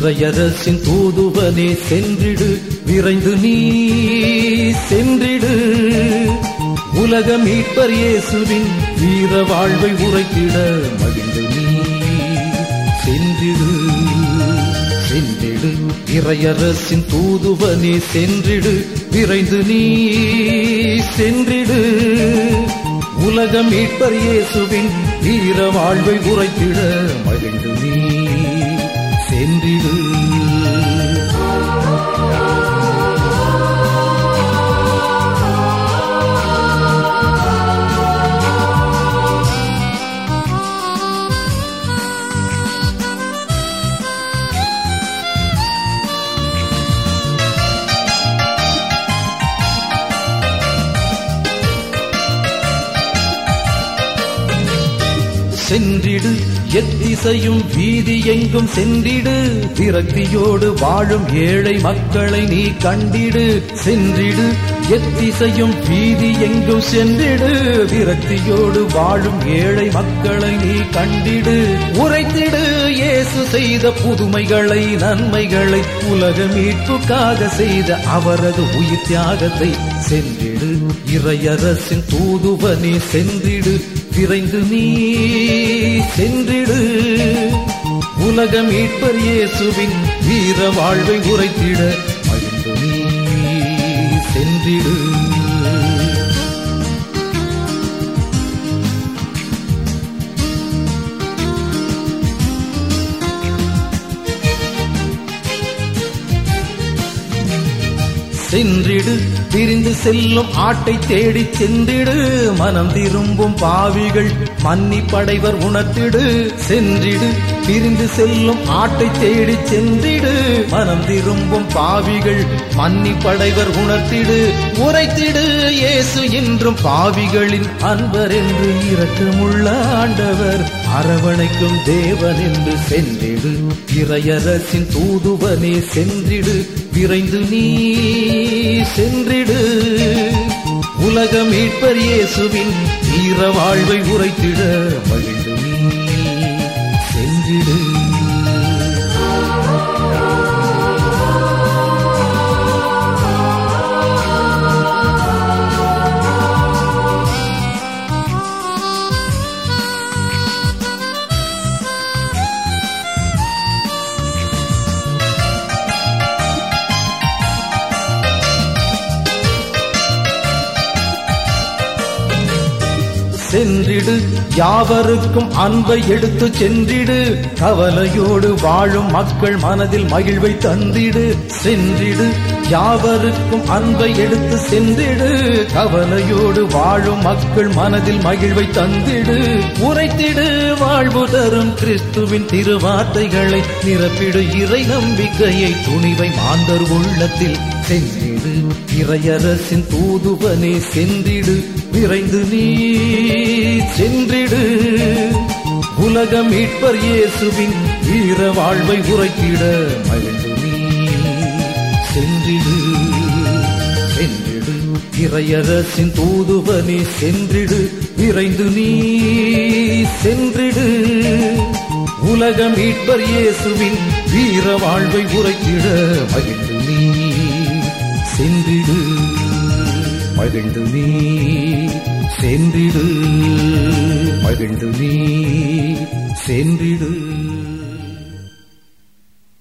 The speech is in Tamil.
இறையரசின் தூதுவனே சென்றிடு விரைந்து நீ சென்றிடு உலக மீட்பர் இயேசுவின் வீர வாழ்வை உரைத்திட மகிழ்ந்து நீ சென்றிடு சென்றிடு இறையரசின் தூதுவனே சென்றிடு விரைந்து நீ சென்றிடு உலக மீட்பர் இயேசுவின் வீர வாழ்வை உரைத்திட மகிழ்ந்து நீ சென்றிடு சென்றிடு எத்திசையும் வீதி எங்கும் சென்றிடு விரக்தியோடு வாழும் ஏழை மக்களை நீ கண்டிடு சென்றிடு எத்திசையும் வீதி எங்கும் சென்றிடு விரக்தியோடு வாழும் ஏழை மக்களை நீ கண்டிடு உரைத்திடு இயேசு செய்த புதுமைகளை நன்மைகளை உலக மீட்புக்காக செய்த அவரது உயிர் தியாகத்தை சென்றிடு இறையரசின் தூதுவனே சென்றிடு விரைந்து நீ சென்றிடு உலக மீட்பர் இயேசுவின் வீர வாழ்வை உரைத்திட மகிழ்ந்து நீ சென்றிடு சென்றிடு பிரிந்து செல்லும் ஆட்டை தேடி சென்றிடு மனம் திரும்பும் பாவிகள் மன்னி படைவர் உணர்த்திடு சென்றிடு பிரிந்து செல்லும் ஆட்டை தேடி சென்றிடு மனம் திரும்பும் பாவிகள் மன்னி படைவர் உணர்த்திடு உரைத்திடு இயேசு என்றும் பாவிகளின் அன்பர் என்று இரக்கமுள்ள ஆண்டவர் அரவணைக்கும் தேவன் என்று சென்றிடு இறையரசின் தூதுவனே சென்றிடு விரைந்து நீ சென்றிடு உலக மீட்பர் இயேசுவின் வீர வாழ்வை உரைத்திட மகிழ்ந்து நீ சென்றிடு சென்றிடு யாவருக்கும் அன்பை எடுத்து சென்றிடு கவலையோடு வாழும் மக்கள் மனதில் மகிழ்வை தந்திடு சென்றிடு யாவருக்கும் அன்பை எடுத்து சென்றிடு கவலையோடு வாழும் மக்கள் மனதில் மகிழ்வை தந்திடு உரைத்திடு வாழ்வு தரும் கிறிஸ்துவின் திருவார்த்தைகளை நிரப்பிடு இறை நம்பிக்கையை துணிவை மாந்தர் உள்ளத்தில் சென்றிடு இறையரசின் தூதுவனே சென்றிடு விரைந்து நீ சென்றிடு உலக மீட்பர் இயேசுவின் வீர வாழ்வை உரைத்திட மகிழ்ந்து நீ சென்றிடு சென்றிடு இறையரசின் தூதுவனே சென்றிடு விரைந்து நீ சென்றிடு உலக மீட்பர் இயேசுவின் வீர வாழ்வை உரைத்திட மகிழ்ந்து நீ சென்றிடு மகிழ்ந்து நீ சென்றிடு மகிழ்ந்து நீ சென்றிடு